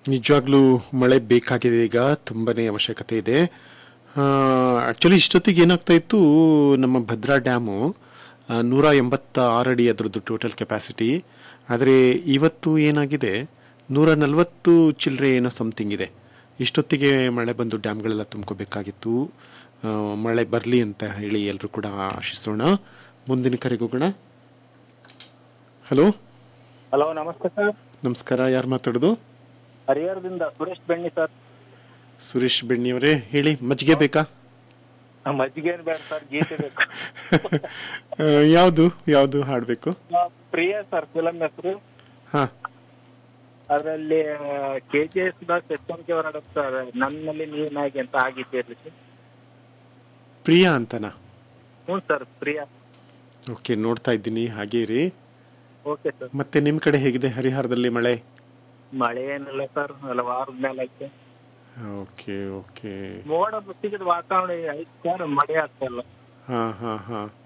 ನಿಜವಾಗ್ಲೂ ಮಳೆ ಬೇಕಾಗಿದೆ ಈಗ ತುಂಬನೇ ಅವಶ್ಯಕತೆ ಇದೆ ಆ್ಯಕ್ಚುಲಿ ಇಷ್ಟೊತ್ತಿಗೆ ಏನಾಗ್ತಾ ಇತ್ತು ನಮ್ಮ ಭದ್ರಾ ಡ್ಯಾಮು ಆ, ನೂರ ಎಂಬತ್ತ ಆರು ಅಡಿ ಅದರದ್ದು ಟೋಟಲ್ ಕೆಪಾಸಿಟಿ ಆದರೆ ಇವತ್ತು ಏನಾಗಿದೆ ನೂರ ನಲವತ್ತು ಚಿಲ್ಲರೆ ಏನೋ ಸಮಥಿಂಗ್ ಇದೆ ಇಷ್ಟೊತ್ತಿಗೆ ಮಳೆ ಬಂದು ಡ್ಯಾಮ್ಗಳೆಲ್ಲ ತುಂಬ್ಕೋಬೇಕಾಗಿತ್ತು ಆ, ಮಳೆ ಬರಲಿ ಅಂತ ಹೇಳಿ ಎಲ್ಲರೂ ಕೂಡ ಆಶಿಸೋಣ ಮುಂದಿನ ಕರೆಗೆ ಹೋಗೋಣ ಹಲೋ ಹಲೋ ನಮಸ್ತೆ ಸರ್ ನಮಸ್ಕಾರ ಯಾರು ಮಾತಾಡೋದು ಹರಿಹರದಿಂದ ಸುರೇಶ್ ಬೆಣ್ಣಿ ಸರ್ ಸುರೇಶ್ ಬೆಣ್ಣಿಯವರೇ ಹೇಳಿ ಮಜ್ಜಿಗೆ ಬೇಕಾ ಮಜ್ಜಿಗೆ ಏನ್ ಬೇಡ ಸರ್ ಗೀತೆ ಬೇಕು ಆ, ಯಾವುದು ಯಾವುದು ಹಾಡಬೇಕು ಆ, ಪ್ರಿಯ ಸರ್ ಫಿಲಂ ಹೆಸರು ಹಾಂ ಅದರಲ್ಲಿ ಕೆ ಜಿ ಎಸ್ ದಾಸ್ ಎಷ್ಟೊಂದಿಗೆ ಹೊರಡುತ್ತೆ ಸರ್ ನನ್ನಲ್ಲಿ ನೀನಾಗಿ ಅಂತ ಆಗಿದ್ದೀರಿ ಸರ್ ಪ್ರಿಯಾ ಅಂತನಾ ಹ್ಞೂ ಸರ್ ಪ್ರಿಯ ಓಕೆ ನೋಡ್ತಾ ಇದ್ದೀನಿ ಹಾಗೇ ಇರಿ ಓಕೆ ಸರ್ ಮತ್ತೆ ನಿಮ್ಮ ಕಡೆ ಹೇಗಿದೆ ಹರಿಹರದಲ್ಲಿ ಮಳೆ ಮಳೆ ಏನಿಲ್ಲ ಸರ್ ಹಲವಾರದ ಮೇಲೆ ಐತೆ ಓಕೆ ಓಕೆ ಮೋಡ ಬುತ್ತಿಗೆ ವಾತಾವರಣ ಐತೆ ಸರ್ ಮಳೆ ಆಗ್ತಾ ಇಲ್ಲ ಹಾಂ ಹಾಂ ಹಾಂ